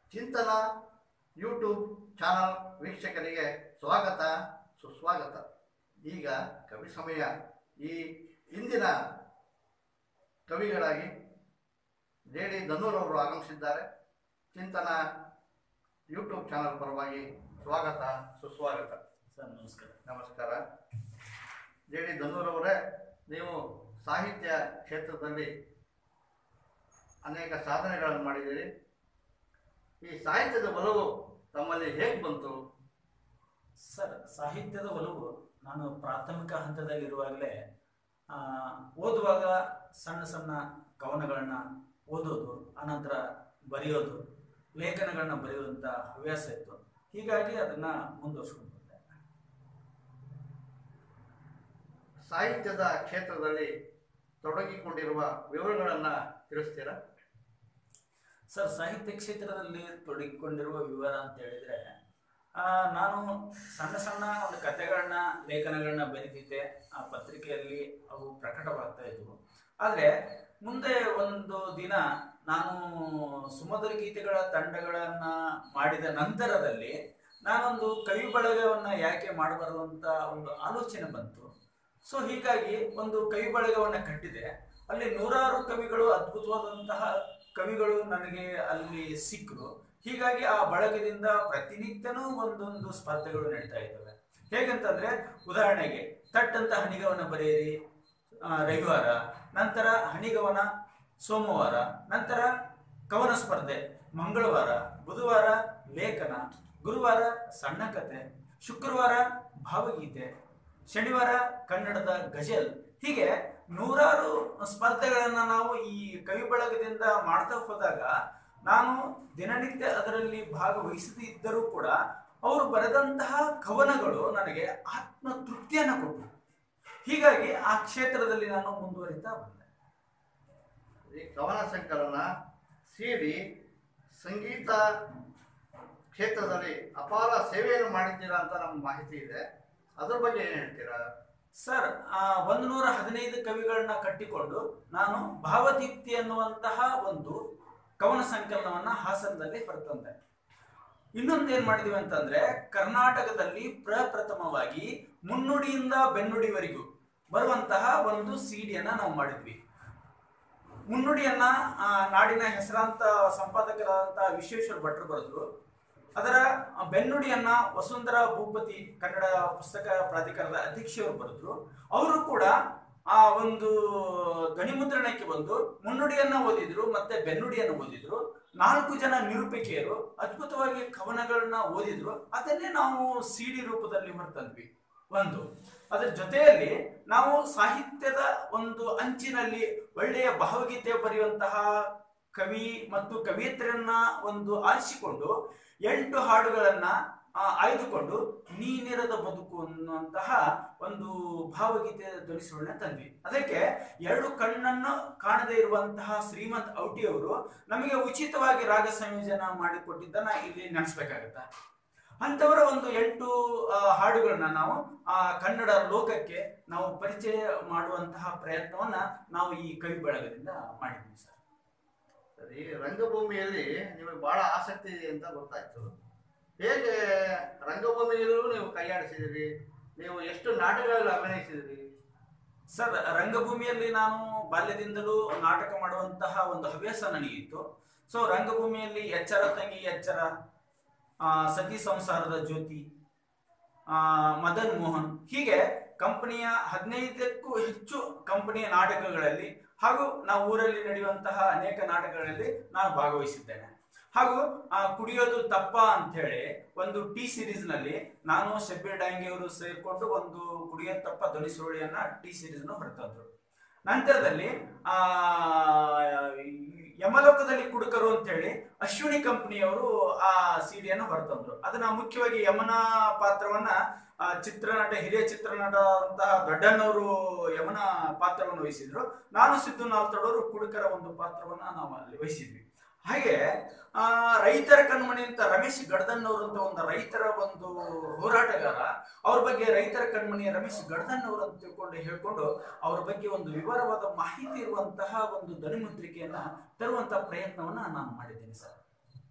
ಚಿಂತನ YouTube channel ವೀಕ್ಷಕರಿಗೆ ಸ್ವಾಗತ ಸುಸ್ವಾಗತ ಈಗ ಕವಿ ಸಮಯ ಈ ಇಂದಿನ ಕವಿಗಳಾಗಿ ಜೆ ಡಿ ದನ್ನೂರವರು ಆಗಮಿಸಿದ್ದಾರೆ ಚಿಂತನ ಯೂಟ್ಯೂಬ್ ಚಾನಲ್ ಪರವಾಗಿ ಸ್ವಾಗತ ಸುಸ್ವಾಗತ ಸರ್ ನಮಸ್ಕಾರ ನಮಸ್ಕಾರ ಜೆ ಡಿ ದನ್ನೂರವರೇ ನೀವು ಸಾಹಿತ್ಯ ಕ್ಷೇತ್ರದಲ್ಲಿ ಅನೇಕ ಸಾಧನೆಗಳನ್ನು ಮಾಡಿದ್ದೀರಿ ಈ ಸಾಹಿತ್ಯದ ಒಲವು ತಮ್ಮಲ್ಲಿ ಹೇಗೆ ಬಂತು ಸರ್ ಸಾಹಿತ್ಯದ ಒಲವು ನಾನು ಪ್ರಾಥಮಿಕ ಹಂತದಲ್ಲಿರುವಾಗಲೇ ಆ, ಓದುವಾಗ ಸಣ್ಣ ಸಣ್ಣ ಕವನಗಳನ್ನ ಓದೋದು ಆನಂತರ ಬರೆಯೋದು ಲೇಖನಗಳನ್ನ ಬರೆಯುವಂಥ ಹವ್ಯಾಸ ಇತ್ತು ಹೀಗಾಗಿ ಅದನ್ನ ಮುಂದುವರ್ಸ್ಕೊಂಡು ಬಂದೆ ಸಾಹಿತ್ಯದ ಕ್ಷೇತ್ರದಲ್ಲಿ ತೊಡಗಿಕೊಂಡಿರುವ ವಿವರಗಳನ್ನು ತಿಳಿಸ್ತೀರಾ ಸರ್ ಸಾಹಿತ್ಯ ಕ್ಷೇತ್ರದಲ್ಲಿ ತೊಡಗಿಕೊಂಡಿರುವ ವಿವರ ಅಂತ ಹೇಳಿದ್ರೆ ಆ, ನಾನು ಸಣ್ಣ ಸಣ್ಣ ಒಂದು ಕಥೆಗಳನ್ನ ಲೇಖನಗಳನ್ನ ಬರೀತಿದ್ದೆ ಆ ಪತ್ರಿಕೆಯಲ್ಲಿ ಅವು ಪ್ರಕಟವಾಗ್ತಾ ಇದ್ವು ಆದರೆ ಮುಂದೆ ಒಂದು ದಿನ ನಾನು ಸುಮಧುರ ಗೀತೆಗಳ ತಂಡಗಳನ್ನ ಮಾಡಿದ ನಂತರದಲ್ಲಿ ನಾನೊಂದು ಕವಿ ಬಳಗವನ್ನ ಯಾಕೆ ಮಾಡಬಾರದು ಅಂತ ಒಂದು ಆಲೋಚನೆ ಬಂತು ಸೊ ಹೀಗಾಗಿ ಒಂದು ಕವಿ ಬಳಗವನ್ನ ಕಟ್ಟಿದೆ ಅಲ್ಲಿ ನೂರಾರು ಕವಿಗಳು ಅದ್ಭುತವಾದಂತಹ ಕವಿಗಳು ನನಗೆ ಅಲ್ಲಿ ಸಿಕ್ಕರು ಹೀಗಾಗಿ ಆ ಬಳಗದಿಂದ ಪ್ರತಿನಿತ್ಯನೂ ಒಂದೊಂದು ಸ್ಪರ್ಧೆಗಳು ನಡೀತಾ ಇದ್ದಾವೆ ಹೇಗಂತಂದ್ರೆ ಉದಾಹರಣೆಗೆ ತಟ್ಟಂತ ಹನಿಗವನ ಬರೆಯಿರಿ ಆ, ರವಿವಾರ ನಂತರ ಹನಿಗವನ ಸೋಮವಾರ ನಂತರ ಕವನ ಸ್ಪರ್ಧೆ ಮಂಗಳವಾರ ಬುಧವಾರ ಲೇಖನ ಗುರುವಾರ ಸಣ್ಣ ಕತೆ ಶುಕ್ರವಾರ ಭಾವಗೀತೆ ಶನಿವಾರ ಕನ್ನಡದ ಗಜಲ್ ಹೀಗೆ ನೂರಾರು ಸ್ಪರ್ಧೆಗಳನ್ನ ನಾವು ಈ ಕವಿ ಬಳಗದಿಂದ ಮಾಡ್ತಾ ಹೋದಾಗ ನಾನು ದಿನನಿತ್ಯ ಅದರಲ್ಲಿ ಭಾಗವಹಿಸದೇ ಇದ್ದರೂ ಕೂಡ ಅವರು ಬರೆದಂತಹ ಕವನಗಳು ನನಗೆ ಆತ್ಮ ತೃಪ್ತಿಯನ್ನು ಕೊಟ್ಟರು ಹೀಗಾಗಿ ಆ ಕ್ಷೇತ್ರದಲ್ಲಿ ನಾನು ಮುಂದುವರಿತಾ ಬಂದೆ ಈ ಕವನ ಸಂಕಲನ ಸಿಡಿ ಸಂಗೀತ ಕ್ಷೇತ್ರದಲ್ಲಿ ಅಪಾರ ಸೇವೆಯನ್ನು ಮಾಡಿದ್ದೀರಾ ಅಂತ ನಮ್ಗೆ ಮಾಹಿತಿ ಇದೆ ಅದ್ರ ಬಗ್ಗೆ ಏನು ಹೇಳ್ತೀರಾ ಸರ್ ಆ ಒಂದು ನೂರ ಹದಿನೈದು ಕವಿಗಳನ್ನ ಕಟ್ಟಿಕೊಂಡು ನಾನು ಭಾವದೀಪ್ತಿ ಅನ್ನುವಂತಹ ಒಂದು ಕವನ ಸಂಕಲನವನ್ನ ಹಾಸನದಲ್ಲಿ ಹೊರತಂದೆ ಇನ್ನೊಂದು ಏನ್ ಮಾಡಿದೀವಿ ಅಂತಂದ್ರೆ ಕರ್ನಾಟಕದಲ್ಲಿ ಪ್ರಪ್ರಥಮವಾಗಿ ಮುನ್ನುಡಿಯಿಂದ ಬೆನ್ನುಡಿವರೆಗೂ ಬರುವಂತಹ ಒಂದು ಸಿಡಿಯನ್ನ ನಾವು ಮಾಡಿದ್ವಿ ಮುನ್ನುಡಿಯನ್ನ ಆ, ನಾಡಿನ ಹೆಸರಾಂತ ಸಂಪಾದಕರಾದಂತಹ ವಿಶ್ವೇಶ್ವರ ಭಟ್ರು ಬರೆದ್ರು ಅದರ ಬೆನ್ನುಡಿಯನ್ನ ವಸುಂಧರಾ ಭೂಪತಿ ಕನ್ನಡ ಪುಸ್ತಕ ಪ್ರಾಧಿಕಾರದ ಅಧ್ಯಕ್ಷರು ಬರೆದ್ರು ಅವರು ಕೂಡ ಆ ಒಂದು ಧ್ವನಿಮುದ್ರಣಕ್ಕೆ ಬಂದು ಮುನ್ನುಡಿಯನ್ನ ಓದಿದ್ರು ಮತ್ತೆ ಬೆನ್ನುಡಿಯನ್ನು ಓದಿದ್ರು ನಾಲ್ಕು ಜನ ನಿರೂಪಿಕೆಯರು ಅದ್ಭುತವಾಗಿ ಕವನಗಳನ್ನ ಓದಿದ್ರು ಅದನ್ನೇ ನಾವು ಸಿಡಿ ರೂಪದಲ್ಲಿ ಹೊರತಂದ್ವಿ ಒಂದು ಅದರ ಜೊತೆಯಲ್ಲಿ ನಾವು ಸಾಹಿತ್ಯದ ಒಂದು ಅಂಚಿನಲ್ಲಿ ಒಳ್ಳೆಯ ಭಾವಗೀತೆ ಬರೆಯುವಂತಹ ಕವಿ ಮತ್ತು ಕವಿಯತ್ರಿಯನ್ನ ಒಂದು ಆರಿಸಿಕೊಂಡು ಎಂಟು ಹಾಡುಗಳನ್ನ ಆ, ಆಯ್ದುಕೊಂಡು ನೀನಿರದ ಬದುಕು ಅನ್ನುವಂತಹ ಒಂದು ಭಾವಗೀತೆ ಧ್ವನಿಸುವನ್ನ ತಂದ್ವಿ ಅದಕ್ಕೆ ಎರಡು ಕಣ್ಣನ್ನು ಕಾಣದೇ ಇರುವಂತಹ ಶ್ರೀಮಂತ್ ಔಟಿಯವರು ನಮಗೆ ಉಚಿತವಾಗಿ ರಾಗ ಸಂಯೋಜನ ಮಾಡಿಕೊಟ್ಟಿದ್ದನ್ನ ಇಲ್ಲಿ ನೆನೆಸ್ಬೇಕಾಗತ್ತ ಅಂಥವರ ಒಂದು ಎಂಟು ಆ, ಹಾಡುಗಳನ್ನ ನಾವು ಆ ಕನ್ನಡ ಲೋಕಕ್ಕೆ ನಾವು ಪರಿಚಯ ಮಾಡುವಂತಹ ಪ್ರಯತ್ನವನ್ನ ನಾವು ಈ ಕವಿ ಬಳಗದಿಂದ ಮಾಡಿದ್ವಿ ಸರ್ ಸರಿ ರಂಗಭೂಮಿಯಲ್ಲಿ ನಿಮಗೆ ಬಹಳ ಆಸಕ್ತಿ ಇದೆ ಅಂತ ಗೊತ್ತಾಯ್ತು ಹೇಗೆ ರಂಗಭೂಮಿಯಲ್ಲೂ ನೀವು ಕೈಯಾಡಿಸಿದಿರಿ ನೀವು ಎಷ್ಟು ನಾಟಕಗಳಲ್ಲಿ ಅಭಿನಯಿಸಿದಿರಿ ಸರ್ ರಂಗಭೂಮಿಯಲ್ಲಿ ನಾನು ಬಾಲ್ಯದಿಂದಲೂ ನಾಟಕ ಮಾಡುವಂತಹ ಒಂದು ಹವ್ಯಾಸ ನನಗಿತ್ತು ಸೊ ರಂಗಭೂಮಿಯಲ್ಲಿ ಎಚ್ಚರ ತಂಗಿ ಎಚ್ಚರ ಆ, ಸತಿ ಸಂಸಾರದ ಜ್ಯೋತಿ ಆ, ಮದನ್ ಮೋಹನ್ ಹೀಗೆ ಕಂಪನಿಯ ಹದಿನೈದಕ್ಕೂ ಹೆಚ್ಚು ಕಂಪನಿಯ ನಾಟಕಗಳಲ್ಲಿ ಹಾಗೂ ನಾವು ಊರಲ್ಲಿ ನಡೆಯುವಂತಹ ಅನೇಕ ನಾಟಕಗಳಲ್ಲಿ ನಾನು ಭಾಗವಹಿಸಿದ್ದೇನೆ ಹಾಗೂ ಆ, ಕುಡಿಯೋದು ತಪ್ಪ ಅಂತ ಹೇಳಿ ಒಂದು ಟಿ ಸಿರೀಸ್ ನಲ್ಲಿ ನಾನು ಶಬ್ಬೀರ್ ಡಾಂಗಿ ಅವರು ಸೇರ್ಕೊಂಡು ಒಂದು ಕುಡಿಯೋದು ತಪ್ಪ ಧ್ವನಿ ಸುರುಳಿಯನ್ನ ಟಿ ಸಿರೀಸ್ ಹೊರತಂದ್ರು ನಂತರದಲ್ಲಿ ಆ ಯಮಲೋಕದಲ್ಲಿ ಕುಡುಕರು ಅಂತ ಹೇಳಿ ಅಶ್ವಿನಿ ಕಂಪನಿಯವರು ಆ ಸಿಡಿಯನ್ನು ಹೊರತಂದ್ರು ಅದನ್ನ ಮುಖ್ಯವಾಗಿ ಯಮನ ಪಾತ್ರವನ್ನ ಆ, ಚಿತ್ರನಟ ಹಿರಿಯ ಚಿತ್ರನಟ ಅಂತಹ ದೊಡ್ಡಣ್ಣವರು ಯಮನ ಪಾತ್ರವನ್ನು ವಹಿಸಿದ್ರು ನಾನು ಸಿದ್ದು ನಾಲ್ತಡವರು ಕುಡುಕರ ಒಂದು ಪಾತ್ರವನ್ನ ನಾವು ಅಲ್ಲಿ ವಹಿಸಿದ್ವಿ ಹಾಗೆ ಆ ರೈತರ ಕಣ್ಮಣಿ ಅಂತ ರಮೇಶ್ ಗಡ್ದನ್ ಅವರು ಅಂತ ಒಂದು ರೈತರ ಒಂದು ಹೋರಾಟಗಾರ ಅವ್ರ ಬಗ್ಗೆ ರೈತರ ಕಣ್ಮಣಿ ರಮೇಶ್ ಗಡ್ದನ್ ಅವರು ಅಂತ ತಿಳ್ಕೊಂಡು ಹೇಳ್ಕೊಂಡು ಅವ್ರ ಬಗ್ಗೆ ಒಂದು ವಿವರವಾದ ಮಾಹಿತಿ ಇರುವಂತಹ ಒಂದು ಧ್ವನಿಮುದ್ರಿಕೆಯನ್ನ ತರುವಂತಹ ಪ್ರಯತ್ನವನ್ನ ನಾನು ಮಾಡಿದ್ದೀನಿ ಸರ್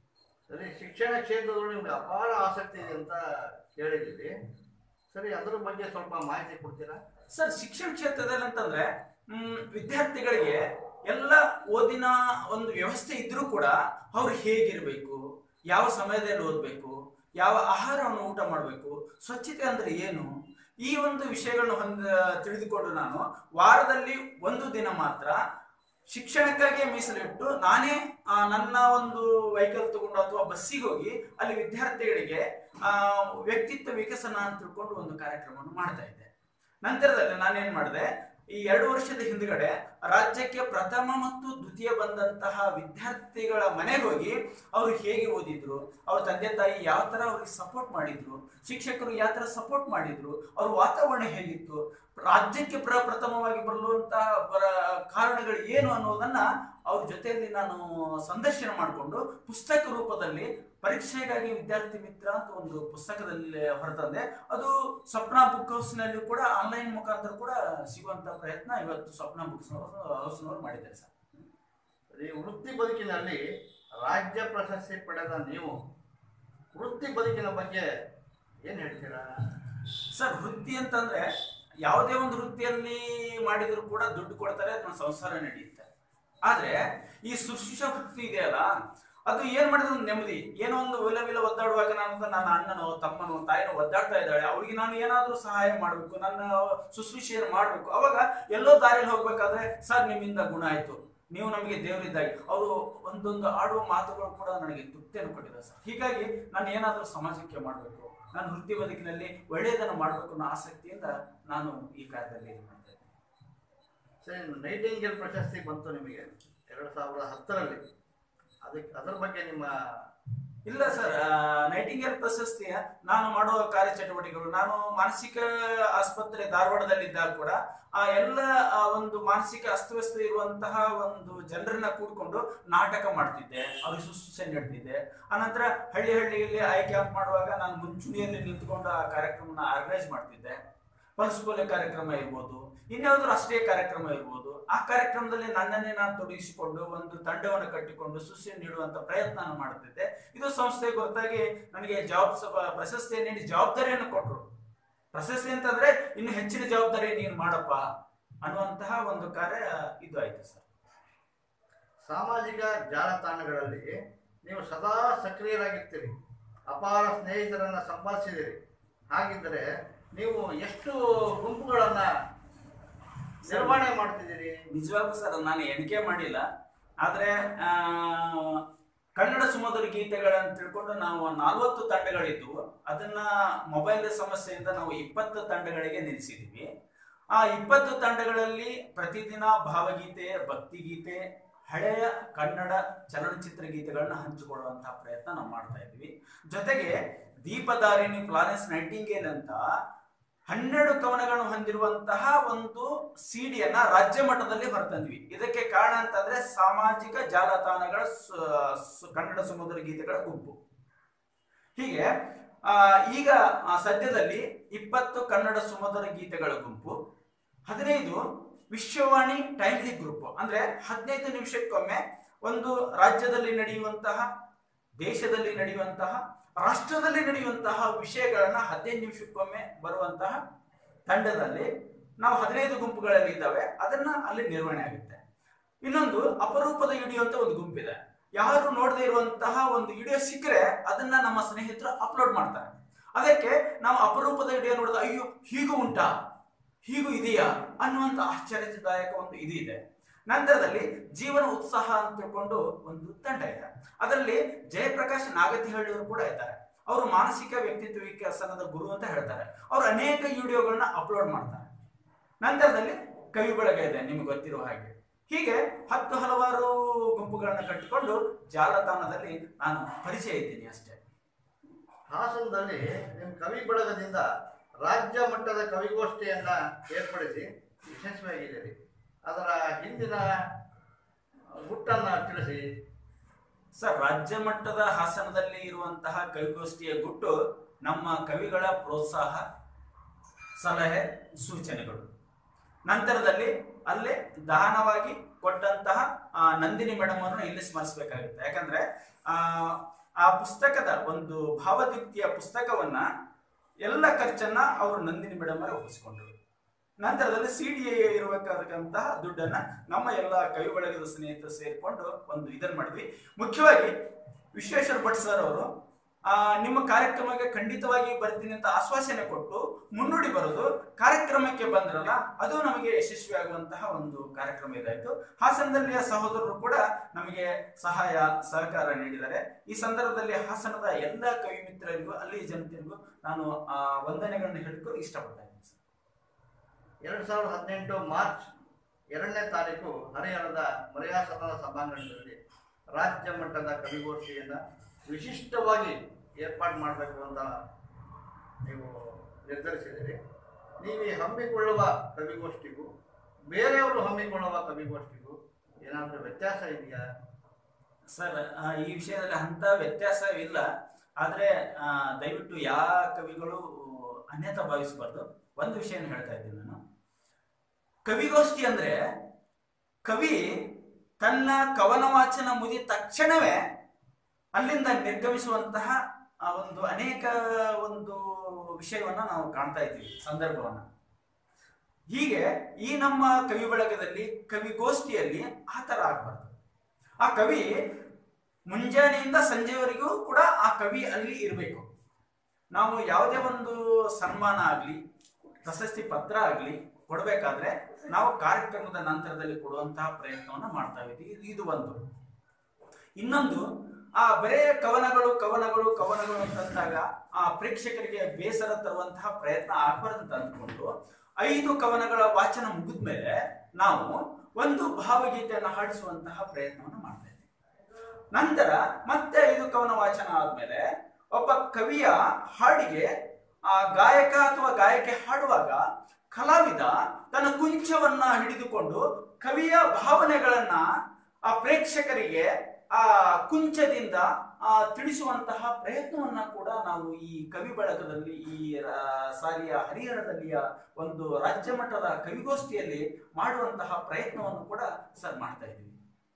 ಸರಿ ಶಿಕ್ಷಣ ಕ್ಷೇತ್ರದಲ್ಲಿ ನಿಮ್ಗೆ ಅಪಾರ ಆಸಕ್ತಿ ಇದೆ ಅಂತ ಕೇಳಿದ್ದೀವಿ ಸರಿ ಅದ್ರ ಬಗ್ಗೆ ಸ್ವಲ್ಪ ಮಾಹಿತಿ ಕೊಡ್ತೀರಾ ಸರ್ ಶಿಕ್ಷಣ ಕ್ಷೇತ್ರದಲ್ಲಿ ಅಂತಂದ್ರೆ ಹ್ಮ್, ವಿದ್ಯಾರ್ಥಿಗಳಿಗೆ ಎಲ್ಲ ಓದಿನ ಒಂದು ವ್ಯವಸ್ಥೆ ಇದ್ರೂ ಕೂಡ ಅವ್ರು ಹೇಗಿರ್ಬೇಕು ಯಾವ ಸಮಯದಲ್ಲಿ ಓದಬೇಕು ಯಾವ ಆಹಾರವನ್ನು ಊಟ ಮಾಡಬೇಕು ಸ್ವಚ್ಛತೆ ಅಂದ್ರೆ ಏನು ಈ ಒಂದು ವಿಷಯಗಳನ್ನು ಹೊಂದ ತಿಳಿದುಕೊಂಡು ನಾನು ವಾರದಲ್ಲಿ ಒಂದು ದಿನ ಮಾತ್ರ ಶಿಕ್ಷಣಕ್ಕಾಗಿ ಮೀಸಲಿಟ್ಟು ನಾನೇ ಆ, ನನ್ನ ಒಂದು ವೆಹಿಕಲ್ ತಗೊಂಡು ಅಥವಾ ಬಸ್ಸಿಗೆ ಹೋಗಿ ಅಲ್ಲಿ ವಿದ್ಯಾರ್ಥಿಗಳಿಗೆ ಆ, ವ್ಯಕ್ತಿತ್ವ ವಿಕಸನ ಅಂತ ತಿಳ್ಕೊಂಡು ಒಂದು ಕಾರ್ಯಕ್ರಮವನ್ನು ಮಾಡ್ತಾ ಇದ್ದೆ ನಂತರದಲ್ಲಿ ನಾನೇನ್ ಮಾಡಿದೆ ಈ ಎರಡು ವರ್ಷದ ಹಿಂದ್ಗಡೆ ರಾಜ್ಯಕ್ಕೆ ಪ್ರಥಮ ಮತ್ತು ದ್ವಿತೀಯ ಬಂದಂತಹ ವಿದ್ಯಾರ್ಥಿಗಳ ಮನೆಗೆ ಹೋಗಿ ಅವ್ರು ಹೇಗೆ ಓದಿದ್ರು ಅವ್ರ ತಂದೆ ತಾಯಿ ಯಾವ ತರ ಅವ್ರಿಗೆ ಸಪೋರ್ಟ್ ಮಾಡಿದ್ರು ಶಿಕ್ಷಕರು ಯಾವ ತರ ಸಪೋರ್ಟ್ ಮಾಡಿದ್ರು ಅವ್ರ ವಾತಾವರಣ ಹೇಗಿತ್ತು ರಾಜ್ಯಕ್ಕೆ ಪ್ರ ಪ್ರಥಮವಾಗಿ ಬರಲುವಂತಹ ಬರ ಕಾರಣಗಳು ಏನು ಅನ್ನೋದನ್ನ ಅವ್ರ ಜೊತೆಯಲ್ಲಿ ನಾನು ಸಂದರ್ಶನ ಮಾಡಿಕೊಂಡು ಪುಸ್ತಕ ರೂಪದಲ್ಲಿ ಪರೀಕ್ಷೆಗಾಗಿ ವಿದ್ಯಾರ್ಥಿ ಮಿತ್ರ ಅಂತ ಒಂದು ಪುಸ್ತಕದಲ್ಲಿ ಹೊರತಂದೆ ಅದು ಸ್ವಪ್ನ ಬುಕ್ ಹೌಸ್ನಲ್ಲಿ ಕೂಡ ಆನ್ಲೈನ್ ಮುಖಾಂತರ ಕೂಡ ಸಿಗುವಂತ ಪ್ರಯತ್ನ ಇವತ್ತು ಸ್ವಪ್ನ ಬುಕ್ಸ್ ಹೌಸ್ನವರು ಮಾಡಿದ್ದಾರೆ ಸರ್ ಸರಿ ವೃತ್ತಿ ಬದುಕಿನಲ್ಲಿ ರಾಜ್ಯ ಪ್ರಶಸ್ತಿ ಪಡೆದ ನೀವು ವೃತ್ತಿ ಬದುಕಿನ ಬಗ್ಗೆ ಏನು ಹೇಳ್ತೀರಾ ಸರ್ ವೃತ್ತಿ ಅಂತಂದ್ರೆ ಯಾವುದೇ ಒಂದು ವೃತ್ತಿಯಲ್ಲಿ ಮಾಡಿದ್ರು ಕೂಡ ದುಡ್ಡು ಕೊಡ್ತಾರೆ ನಮ್ಮ ಸಂಸಾರ ನಡೆಯುತ್ತೆ ಆದ್ರೆ ಈ ಶುಶ್ರೂಷ ವೃತ್ತಿ ಇದೆಯಲ್ಲ ಅದು ಏನ್ ಮಾಡಿದ್ರು ಒಂದು ನೆಮ್ಮದಿ ಏನೋ ಒಂದು ವಿಲ ವಿಲ ಒದ್ದಾಡುವಾಗ ನಾನು ನನ್ನ ಅಣ್ಣನೋ ತಮ್ಮನೋ ತಾಯಿನೋ ಒದ್ದಾಡ್ತಾ ಇದ್ದಾಳೆ ಅವ್ರಿಗೆ ನಾನು ಏನಾದ್ರೂ ಸಹಾಯ ಮಾಡಬೇಕು ನನ್ನ ಶುಶ್ರೂಷೆಯನ್ನು ಮಾಡಬೇಕು ಅವಾಗ ಎಲ್ಲೋ ದಾರಿಯಲ್ಲಿ ಹೋಗ್ಬೇಕಾದ್ರೆ ಸರ್ ನಿಮ್ಮಿಂದ ಗುಣ ಆಯ್ತು ನೀವು ನಮಗೆ ದೇವರಿದ್ದಾಗಿ ಅವರು ಒಂದೊಂದು ಆಡುವ ಮಾತುಗಳು ಕೂಡ ನನಗೆ ತೃಪ್ತಿಯನ್ನು ಕೊಟ್ಟಿದೆ ಸರ್ ಹೀಗಾಗಿ ನಾನು ಏನಾದರೂ ಸಮಾಜಕ್ಕೆ ಮಾಡಬೇಕು ನಾನು ವೃತ್ತಿ ಬದುಕಿನಲ್ಲಿ ಒಳ್ಳೆಯದನ್ನು ಮಾಡಬೇಕು ಅನ್ನೋ ಆಸಕ್ತಿಯಿಂದ ನಾನು ಈ ಕಾರ್ಯದಲ್ಲಿ ಇದು ಮಾಡ್ತಾ ಇದ್ದೀನಿ ಸರಿ ನೈಟಿಂಗೇಲ್ ಪ್ರಶಸ್ತಿ ಬಂತು ನಿಮಗೆ ಎರಡು ಸಾವಿರದ ಹತ್ತರಲ್ಲಿ ಅದಕ್ಕೆ ಅದ್ರ ಬಗ್ಗೆ ನಿಮ್ಮ ಇಲ್ಲ ಸರ್ ನೈಟಿಂಗೇಲ್ ಪ್ರಶಸ್ತಿಯ ನಾನು ಮಾಡುವ ಕಾರ್ಯಚಟುವಟಿಕೆಗಳು ನಾನು ಮಾನಸಿಕ ಆಸ್ಪತ್ರೆ ಧಾರವಾಡದಲ್ಲಿದ್ದಾಗ ಕೂಡ ಆ ಎಲ್ಲ ಆ ಒಂದು ಮಾನಸಿಕ ಅಸ್ತವ್ಯಸ್ತ ಇರುವಂತಹ ಒಂದು ಜನರನ್ನ ಕೂಡ್ಕೊಂಡು ನಾಟಕ ಮಾಡ್ತಿದ್ದೆ ಅವ್ರಿಗೆ ಶುಶ್ರೂಷೆ ನೀಡ್ತಿದ್ದೆ ಆನಂತರ ಹಳ್ಳಿ ಹಳ್ಳಿಯಲ್ಲಿ ಐ ಕ್ಯಾಂಪ್ ಮಾಡುವಾಗ ನಾನು ಮುಂಚೂಣಿಯಲ್ಲಿ ನಿಂತ್ಕೊಂಡು ಆ ಕಾರ್ಯಕ್ರಮನ ಆರ್ಗನೈಸ್ ಮಾಡ್ತಿದ್ದೆ ಪಲ್ಸ್ ಪೋಲಿಯೋ ಕಾರ್ಯಕ್ರಮ ಇರ್ಬೋದು ಇನ್ಯಾವುದೋ ರಾಷ್ಟ್ರೀಯ ಕಾರ್ಯಕ್ರಮ ಇರ್ಬೋದು ಆ ಕಾರ್ಯಕ್ರಮದಲ್ಲಿ ನನ್ನನ್ನೇ ನಾನು ತೊಡಗಿಸಿಕೊಂಡು ಒಂದು ತಂಡವನ್ನು ಕಟ್ಟಿಕೊಂಡು ಸುಶಿ ನೀಡುವಂತ ಪ್ರಯತ್ನ ಮಾಡ್ತಿದ್ದೆ ಇದು ಸಂಸ್ಥೆ ಹೊರತಾಗಿ ನನಗೆ ಜಾಬ್ ಪ್ರಶಸ್ತಿ ನೀಡಿ ಜವಾಬ್ದಾರಿಯನ್ನು ಕೊಟ್ಟರು ಪ್ರಶಸ್ತಿ ಅಂತಂದ್ರೆ ಇನ್ನು ಹೆಚ್ಚಿನ ಜವಾಬ್ದಾರಿ ನೀನು ಮಾಡಪ್ಪ ಅನ್ನುವಂತಹ ಒಂದು ಕಾರ್ಯ ಇದು ಆಯ್ತು ಸರ್ ಸಾಮಾಜಿಕ ಜಾಲತಾಣಗಳಲ್ಲಿ ನೀವು ಸದಾ ಸಕ್ರಿಯರಾಗಿರ್ತೀರಿ ಅಪಾರ ಸ್ನೇಹಿತರನ್ನ ಸಂಪಾದಿಸಿದಿರಿ ಹಾಗಿದ್ದರೆ ನೀವು ಎಷ್ಟು ಗುಂಪುಗಳನ್ನ ನಿರ್ವಹಣೆ ಮಾಡ್ತಿದ್ದೀರಿ ನಿಜವಾಗ್ಲೂ ಸರ್ ನಾನು ಎಣಿಕೆ ಮಾಡಿಲ್ಲ ಆದ್ರೆ ಆ, ಕನ್ನಡ ಸುಮಧುರ ಗೀತೆಗಳನ್ನ ತಿಳ್ಕೊಂಡು ನಾವು ನಲ್ವತ್ತು ತಂಡಗಳಿದ್ವು ಅದನ್ನ ಮೊಬೈಲ್ ಸಮಸ್ಯೆಯಿಂದ ನಾವು ಇಪ್ಪತ್ತು ತಂಡಗಳಿಗೆ ನಿಲ್ಲಿಸಿದ್ವಿ ಆ ಇಪ್ಪತ್ತು ತಂಡಗಳಲ್ಲಿ ಪ್ರತಿದಿನ ಭಾವಗೀತೆ ಭಕ್ತಿಗೀತೆ ಹಳೆಯ ಕನ್ನಡ ಚಲನಚಿತ್ರ ಗೀತೆಗಳನ್ನ ಹಂಚಿಕೊಳ್ಳುವಂತಹ ಪ್ರಯತ್ನ ನಾವು ಮಾಡ್ತಾ ಇದ್ವಿ ಜೊತೆಗೆ ದೀಪದಾರಿಣಿ ಫ್ಲಾರೆನ್ಸ್ ನೈಟಿಂಗೇಲ್ ಅಂತ ಹನ್ನೆರಡು ಕವನಗಳನ್ನು ಹೊಂದಿರುವಂತಹ ಒಂದು ಸಿಡಿಯನ್ನ ರಾಜ್ಯ ಮಟ್ಟದಲ್ಲಿ ಹೊರತಂದ್ವಿ ಇದಕ್ಕೆ ಕಾರಣ ಅಂತಂದ್ರೆ ಸಾಮಾಜಿಕ ಜಾಲತಾಣಗಳ ಸ- ಸ- ಕನ್ನಡ ಸಮುದ್ರ ಗೀತೆಗಳ ಗುಂಪು ಹೀಗೆ ಆ, ಈಗ ಆ, ಸದ್ಯದಲ್ಲಿ ಇಪ್ಪತ್ತು ಕನ್ನಡ ಸುಮಧುರ ಗೀತೆಗಳ ಗುಂಪು ಹದಿನೈದು ವಿಶ್ವವಾಣಿ ಟೈಮ್ಲಿ ಗ್ರೂಪ್ ಅಂದ್ರೆ ಹದಿನೈದು ನಿಮಿಷಕ್ಕೊಮ್ಮೆ ಒಂದು ರಾಜ್ಯದಲ್ಲಿ ನಡೆಯುವಂತಹ ದೇಶದಲ್ಲಿ ನಡೆಯುವಂತಹ ರಾಷ್ಟ್ರದಲ್ಲಿ ನಡೆಯುವಂತಹ ವಿಷಯಗಳನ್ನ ಹದಿನೈದು ನಿಮಿಷಕ್ಕೊಮ್ಮೆ ಬರುವಂತಹ ತಂಡದಲ್ಲಿ ನಾವು ಹದಿನೈದು ಗುಂಪುಗಳಲ್ಲಿ ಇದ್ದಾವೆ ಅದನ್ನ ಅಲ್ಲಿ ನಿರ್ವಹಣೆ ಆಗುತ್ತೆ ಇನ್ನೊಂದು ಅಪರೂಪದ ವಿಡಿಯೋ ಅಂತ ಒಂದು ಗುಂಪಿದೆ ಯಾರು ನೋಡದೇ ಇರುವಂತಹ ಒಂದು ವಿಡಿಯೋ ಸಿಕ್ಕರೆ ಅದನ್ನ ನಮ್ಮ ಸ್ನೇಹಿತರು ಅಪ್ಲೋಡ್ ಮಾಡ್ತಾರೆ ಅದಕ್ಕೆ ನಾವು ಅಪರೂಪದ ವಿಡಿಯೋ ನೋಡಿದ ಅಯ್ಯೋ ಹೀಗೂ ಉಂಟಾ ಹೀಗೂ ಇದೆಯಾ ಅನ್ನುವಂತ ಆಶ್ಚರ್ಯದಾಯಕ ಒಂದು ಇದು ಇದೆ ನಂತರದಲ್ಲಿ ಜೀವನ ಉತ್ಸಾಹ ಅಂತ ತಿಳ್ಕೊಂಡು ಒಂದು ತಂಡ ಇದೆ ಅದರಲ್ಲಿ ಜಯಪ್ರಕಾಶ್ ನಾಗತಿಹಳ್ಳಿಯವರು ಕೂಡ ಇದ್ದಾರೆ ಅವರು ಮಾನಸಿಕ ವ್ಯಕ್ತಿತ್ವ ವಿಕಸನದ ಗುರು ಅಂತ ಹೇಳ್ತಾರೆ ಅವರು ಅನೇಕ ವಿಡಿಯೋಗಳನ್ನ ಅಪ್ಲೋಡ್ ಮಾಡ್ತಾರೆ ನಂತರದಲ್ಲಿ ಕವಿ ಬಳಗ ಇದೆ ನಿಮ್ಗೆ ಗೊತ್ತಿರುವ ಹಾಗೆ ಹೀಗೆ ಹತ್ತು ಹಲವಾರು ಗುಂಪುಗಳನ್ನ ಕಟ್ಟಿಕೊಂಡು ಜಾಲತಾಣದಲ್ಲಿ ನಾನು ಪರಿಚಯ ಇದ್ದೀನಿ ಅಷ್ಟೇ ಹಾಸನದಲ್ಲಿ ನಿಮ್ಮ ಕವಿ ಬಳಗದಿಂದ ರಾಜ್ಯ ಮಟ್ಟದ ಕವಿಗೋಷ್ಠಿಯನ್ನ ಏರ್ಪಡಿಸಿ ಯಶಸ್ವಿಯಾಗಿದ್ದೀರಿ ಅದರ ಹಿಂದಿನ ಗುಟ್ಟನ್ನ ತಿಳಿಸಿ ಸರ್ ರಾಜ್ಯ ಮಟ್ಟದ ಹಾಸನದಲ್ಲಿ ಇರುವಂತಹ ಕವಿಗೋಷ್ಠಿಯ ಗುಟ್ಟು ನಮ್ಮ ಕವಿಗಳ ಪ್ರೋತ್ಸಾಹ ಸಲಹೆ ಸೂಚನೆಗಳು ನಂತರದಲ್ಲಿ ಅಲ್ಲೇ ದಾನವಾಗಿ ಕೊಟ್ಟಂತಹ ಆ, ನಂದಿನಿ ಮೇಡಮ್ ಅವರನ್ನ ಇಲ್ಲಿ ಸ್ಮರಿಸಬೇಕಾಗುತ್ತೆ ಯಾಕಂದ್ರೆ ಆ, ಆ ಪುಸ್ತಕದ ಒಂದು ಭಾವದೀಪ್ತಿಯ ಪುಸ್ತಕವನ್ನ ಎಲ್ಲ ಖರ್ಚನ್ನ ಅವರು ನಂದಿನಿ ಮೇಡಮ್ ಅವರೇ ಒಪ್ಪಿಸ್ಕೊಂಡ್ರು ನಂತರದಲ್ಲಿ ಸಿ ಡಿ ಇರಬೇಕಾದಂತಹ ದುಡ್ಡನ್ನ ನಮ್ಮ ಎಲ್ಲ ಕವಿ ಬಳಗದ ಸ್ನೇಹಿತರು ಸೇರಿಕೊಂಡು ಒಂದು ಇದನ್ನ ಮಾಡಿದ್ವಿ ಮುಖ್ಯವಾಗಿ ವಿಶ್ವೇಶ್ವರ ಭಟ್ ಸರ್ ಅವರು ಆ, ನಿಮ್ಮ ಕಾರ್ಯಕ್ರಮಕ್ಕೆ ಖಂಡಿತವಾಗಿ ಬರ್ತೀನಿ ಅಂತ ಆಶ್ವಾಸನೆ ಕೊಟ್ಟು ಮುನ್ನುಡಿ ಬರೋದು ಕಾರ್ಯಕ್ರಮಕ್ಕೆ ಬಂದ್ರಲ್ಲ ಅದು ನಮಗೆ ಯಶಸ್ವಿ ಆಗುವಂತಹ ಒಂದು ಕಾರ್ಯಕ್ರಮ ಇದಾಯ್ತು ಹಾಸನದಲ್ಲಿಯ ಸಹೋದರರು ಕೂಡ ನಮಗೆ ಸಹಾಯ ಸಹಕಾರ ನೀಡಿದ್ದಾರೆ ಈ ಸಂದರ್ಭದಲ್ಲಿ ಹಾಸನದ ಎಲ್ಲ ಕವಿ ಮಿತ್ರರಿಗೂ ಅಲ್ಲಿ ಜನತೆಗೂ ನಾನು ಆ ವಂದನೆಗಳನ್ನು ಹೇಳಿಕೊಂಡು ಇಷ್ಟಪಡ್ತಾ ಇದ್ದೀನಿ ಸರ್. ಎರಡು ಸಾವಿರದ ಹದಿನೆಂಟು ಮಾರ್ಚ್ ಎರಡನೇ ತಾರೀಕು ಹರಿಹರದ ಮರ್ಯಾಸದನ ಸಭಾಂಗಣದಲ್ಲಿ ರಾಜ್ಯ ಮಟ್ಟದ ಕವಿಗೋಷ್ಠಿಯನ್ನು ವಿಶಿಷ್ಟವಾಗಿ ಏರ್ಪಾಡು ಮಾಡಬೇಕು ಅಂತ ನೀವು ನಿರ್ಧರಿಸಿದ್ದೀರಿ ನೀವು ಈ ಹಮ್ಮಿಕೊಳ್ಳುವ ಕವಿಗೋಷ್ಠಿಗೂ ಬೇರೆಯವರು ಹಮ್ಮಿಕೊಳ್ಳುವ ಕವಿಗೋಷ್ಠಿಗೂ ಏನಾದರೂ ವ್ಯತ್ಯಾಸ ಇದೆಯಾ ಸರ್ ಆ, ಈ ವಿಷಯದಲ್ಲಿ ಅಂತ ವ್ಯತ್ಯಾಸವಿಲ್ಲ ಆದ್ರೆ ಆ, ದಯವಿಟ್ಟು ಯಾವ ಕವಿಗಳು ಅನ್ಯತಾ ಭಾವಿಸಬಾರ್ದು ಒಂದು ವಿಷಯನ ಹೇಳ್ತಾ ಇದ್ದೀನಿ ನಾನು ಕವಿಗೋಷ್ಠಿ ಅಂದ್ರೆ ಕವಿ ತನ್ನ ಕವನ ವಾಚನ ಮುಗಿದ ತಕ್ಷಣವೇ ಅಲ್ಲಿಂದ ನಿರ್ಗಮಿಸುವಂತಹ ಆ ಒಂದು ಅನೇಕ ಒಂದು ವಿಷಯವನ್ನ ನಾವು ಕಾಣ್ತಾ ಇದ್ದೀವಿ ಸಂದರ್ಭವನ್ನ ಹೀಗೆ ಈ ನಮ್ಮ ಕವಿ ಬಳಗದಲ್ಲಿ ಕವಿಗೋಷ್ಠಿಯಲ್ಲಿ ಆ ಥರ ಆಗ್ಬಾರ್ದು ಆ ಕವಿ ಮುಂಜಾನೆಯಿಂದ ಸಂಜೆವರೆಗೂ ಕೂಡ ಆ ಕವಿ ಅಲ್ಲಿ ಇರಬೇಕು ನಾವು ಯಾವುದೇ ಒಂದು ಸನ್ಮಾನ ಆಗಲಿ ಪ್ರಶಸ್ತಿ ಪತ್ರ ಆಗಲಿ ಕೊಡಬೇಕಾದ್ರೆ ನಾವು ಕಾರ್ಯಕ್ರಮದ ನಂತರದಲ್ಲಿ ಕೊಡುವಂತಹ ಪ್ರಯತ್ನವನ್ನು ಮಾಡ್ತಾ ಇದ್ದೀವಿ ಇದು- ಇದು ಒಂದು ಇನ್ನೊಂದು ಆ ಬರೇ ಕವನಗಳು ಕವನಗಳು ಕವನಗಳು ಅಂತಂದಾಗ ಆ ಪ್ರೇಕ್ಷಕರಿಗೆ ಬೇಸರ ತರುವಂತಹ ಪ್ರಯತ್ನ ಆಗಬಾರ್ದು ಅಂತ ಅಂದ್ಕೊಂಡು ಐದು ಕವನಗಳ ವಾಚನ ಮುಗಿದ್ಮೇಲೆ ನಾವು ಒಂದು ಭಾವಗೀತೆಯನ್ನು ಹಾಡಿಸುವಂತಹ ಪ್ರಯತ್ನವನ್ನು ಮಾಡ್ತಾ ಇದ್ದೀವಿ ನಂತರ ಮತ್ತೆ ಐದು ಕವನ ವಾಚನ ಆದ್ಮೇಲೆ ಒಬ್ಬ ಕವಿಯ ಹಾಡಿಗೆ ಆ ಗಾಯಕ ಅಥವಾ ಗಾಯಕಿ ಹಾಡುವಾಗ ಕಲಾವಿದ ತನ್ನ ಕುಂಚವನ್ನ ಹಿಡಿದುಕೊಂಡು ಕವಿಯ ಭಾವನೆಗಳನ್ನ ಆ ಪ್ರೇಕ್ಷಕರಿಗೆ ಆ ಕುಂಚದಿಂದ ಆ ತಿಳಿಸುವಂತಹ ಪ್ರಯತ್ನವನ್ನ ಕೂಡ ನಾವು ಈ ಕವಿ ಬಳಗದಲ್ಲಿ ಈ ರಾ- ಸಾರಿಯ ಹರಿಹರದಲ್ಲಿಯ ಒಂದು ರಾಜ್ಯ ಮಟ್ಟದ ಕವಿಗೋಷ್ಠಿಯಲ್ಲಿ ಮಾಡುವಂತಹ ಪ್ರಯತ್ನವನ್ನು ಕೂಡ ಸರ್ ಮಾಡ್ತಾ ಇದ್ದೀವಿ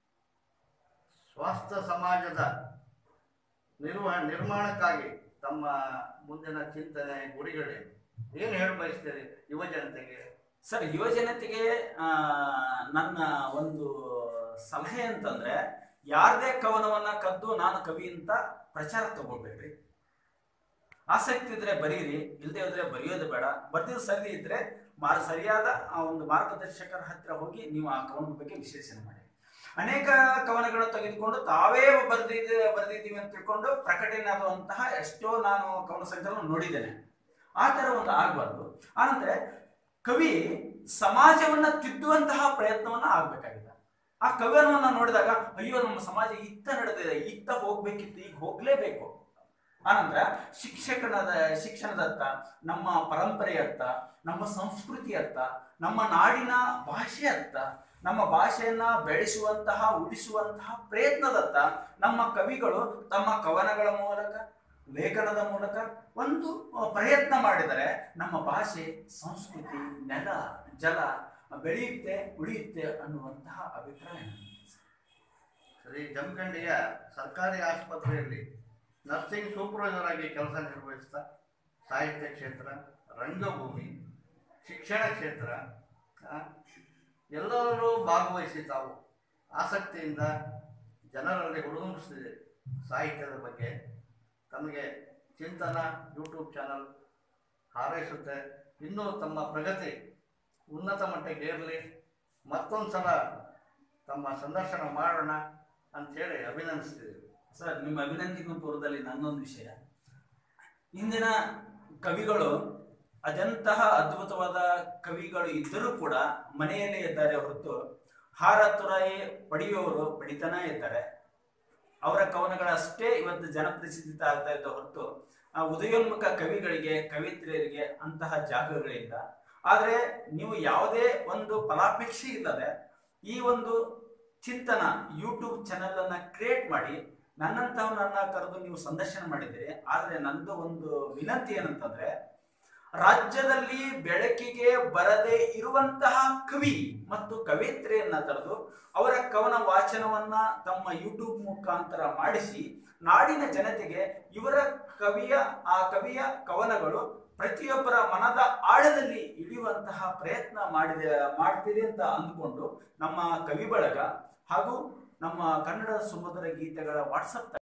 ಸ್ವಾಸ್ಥ್ಯ ಸಮಾಜದ ನಿರ್ವಹ ನಿರ್ಮಾಣಕ್ಕಾಗಿ ತಮ್ಮ ಮುಂದಿನ ಚಿಂತನೆ ಗುರಿಗಳೇನು ಏನು ಹೇಳ ಬಯಸ್ತೀರಿ ಯುವ ಜನತೆಗೆ ಸರ್ ಯುವ ಜನತೆಗೆ ಆ, ನನ್ನ ಒಂದು ಸಲಹೆ ಅಂತಂದ್ರೆ ಯಾರದೇ ಕವನವನ್ನ ಕದ್ದು ನಾನು ಕವಿ ಅಂತ ಪ್ರಚಾರ ತಗೋಬೇಡ್ರಿ ಆಸಕ್ತಿ ಇದ್ರೆ ಬರೀರಿ ಇಲ್ಲದೆ ಇದ್ರೆ ಬರೆಯೋದು ಬೇಡ ಬರ್ದಿದ್ದು ಸರಿ ಇದ್ರೆ ಮಾರ್ ಸರಿಯಾದ ಆ ಒಂದು ಮಾರ್ಗದರ್ಶಕರ ಹತ್ರ ಹೋಗಿ ನೀವು ಆ ಕವನದ ಬಗ್ಗೆ ವಿಶ್ಲೇಷಣೆ ಮಾಡಿ ಅನೇಕ ಕವನಗಳನ್ನು ತೆಗೆದುಕೊಂಡು ತಾವೇ ಬರೆದಿದ್ದ ಬರೆದಿದ್ದೀವಿ ಅಂತ ತಿಳ್ಕೊಂಡು ಪ್ರಕಟಣೆ ಆಗುವಂತಹ ಎಷ್ಟೋ ನಾನು ಕವನ ಸಂಕಲನ ನೋಡಿದ್ದೇನೆ ಆ ಥರ ಒಂದು ಆಗಬಾರ್ದು ಆನಂತರ ಕವಿ ಸಮಾಜವನ್ನ ತಿದ್ದುವಂತಹ ಪ್ರಯತ್ನವನ್ನ ಆಗ್ಬೇಕಾಗಿದೆ ಆ ಕವನವನ್ನ ನೋಡಿದಾಗ ಅಯ್ಯೋ ನಮ್ಮ ಸಮಾಜ ಇತ್ತ ನಡೆದಿದೆ ಇತ್ತ ಹೋಗ್ಬೇಕಿತ್ತು ಈಗ ಹೋಗ್ಲೇಬೇಕು ಆನಂತರ ಶಿಕ್ಷಕನದ ಶಿಕ್ಷಣದತ್ತ ನಮ್ಮ ಪರಂಪರೆಯತ್ತ ನಮ್ಮ ಸಂಸ್ಕೃತಿಯತ್ತ ನಮ್ಮ ನಾಡಿನ ಭಾಷೆಯತ್ತ ನಮ್ಮ ಭಾಷೆಯನ್ನ ಬೆಳೆಸುವಂತಹ ಉಳಿಸುವಂತಹ ಪ್ರಯತ್ನದತ್ತ ನಮ್ಮ ಕವಿಗಳು ತಮ್ಮ ಕವನಗಳ ಮೂಲಕ ಲೇಖನದ ಮೂಲಕ ಒಂದು ಅಹ್, ಪ್ರಯತ್ನ ಮಾಡಿದರೆ ನಮ್ಮ ಭಾಷೆ ಸಂಸ್ಕೃತಿ ನೆಲ ಜಲ ಬೆಳೆಯುತ್ತೆ ಉಳಿಯುತ್ತೆ ಅನ್ನುವಂತಹ ಅಭಿಪ್ರಾಯ ನನ್ನದು. ಸರಿ ಜಮಖಂಡಿಯ ಸರ್ಕಾರಿ ಆಸ್ಪತ್ರೆಯಲ್ಲಿ ನರ್ಸಿಂಗ್ ಸೂಪರ್ವೈಸರ್ ಆಗಿ ಕೆಲಸ ನಿರ್ವಹಿಸ್ತಾ ಸಾಹಿತ್ಯ ಕ್ಷೇತ್ರ ರಂಗಭೂಮಿ ಶಿಕ್ಷಣ ಕ್ಷೇತ್ರ ಆ, ಎಲ್ಲರೂ ಭಾಗವಹಿಸಿ ತಾವು ಆಸಕ್ತಿಯಿಂದ ಜನರಲ್ಲಿ ಹುಡುಗಿಸಿದೆ ಸಾಹಿತ್ಯದ ಬಗ್ಗೆ ತಮಗೆ ಚಿಂತನ ಯೂಟ್ಯೂಬ್ ಚಾನಲ್ ಹಾರೈಸುತ್ತೆ ಇನ್ನೂ ತಮ್ಮ ಪ್ರಗತಿ ಉನ್ನತ ಮಟ್ಟಕ್ಕೆ ಏರಲಿ ಮತ್ತೊಂದು ಸಲ ತಮ್ಮ ಸಂದರ್ಶನ ಮಾಡೋಣ ಅಂಥೇಳಿ ಅಭಿನಂದಿಸ್ತಿದ್ದೀವಿ ಸರ್ ನಿಮ್ಮ ಅಭಿನಂದನೆ ಪೂರ್ವದಲ್ಲಿ ನನ್ನೊಂದು ವಿಷಯ ಇಂದಿನ ಕವಿಗಳು ಅದೆಂತಹ ಅದ್ಭುತವಾದ ಕವಿಗಳು ಇದ್ದರೂ ಕೂಡ ಮನೆಯಲ್ಲೇ ಇದ್ದಾರೆ ಹೊರತು ಹಾರ ತುರಾಯಿ ಪಡೆಯುವವರು ಪಡಿತಾನೇ ಇದ್ದಾರೆ ಅವರ ಕವನಗಳಷ್ಟೇ ಇವತ್ತು ಜನಪ್ರಸಿದ್ಧ ಆಗ್ತಾ ಇದ್ದ ಹೊರತು ಆ ಉದಯೋನ್ಮುಖ ಕವಿಗಳಿಗೆ ಕವಿತ್ರಿಯರಿಗೆ ಅಂತಹ ಜಾಗಗಳಿಲ್ಲ ಆದರೆ ನೀವು ಯಾವುದೇ ಒಂದು ಫಲಾಪೇಕ್ಷೆ ಇಲ್ಲದೆ ಈ ಒಂದು ಚಿಂತನ ಯೂಟ್ಯೂಬ್ ಚಾನೆಲ್ ಅನ್ನ ಕ್ರಿಯೇಟ್ ಮಾಡಿ ನನ್ನಂತಹವನ್ನ ಕರೆದು ನೀವು ಸಂದರ್ಶನ ಮಾಡಿದ್ದೀರಿ ಆದರೆ ನಂದು ಒಂದು ವಿನಂತಿ ಏನಂತಂದ್ರೆ ರಾಜ್ಯದಲ್ಲಿ ಬೆಳಕಿಗೆ ಬರದೇ ಇರುವಂತಹ ಕವಿ ಮತ್ತು ಕವಿಯತ್ರಿಯನ್ನ ತರೆದು ಅವರ ಕವನ ವಾಚನವನ್ನ ತಮ್ಮ ಯೂಟ್ಯೂಬ್ ಮುಖಾಂತರ ಮಾಡಿಸಿ ನಾಡಿನ ಜನತೆಗೆ ಇವರ ಕವಿಯ ಆ ಕವಿಯ ಕವನಗಳು ಪ್ರತಿಯೊಬ್ಬರ ಮನದ ಆಳದಲ್ಲಿ ಇಳಿಯುವಂತಹ ಪ್ರಯತ್ನ ಮಾಡಿದೆ ಮಾಡ್ತಿದೆ ಅಂತ ಅಂದ್ಕೊಂಡು ನಮ್ಮ ಕವಿ ಬಳಗ ಹಾಗೂ ನಮ್ಮ ಕನ್ನಡ ಸುಮಧುರ ಗೀತೆಗಳ ವಾಟ್ಸಪ್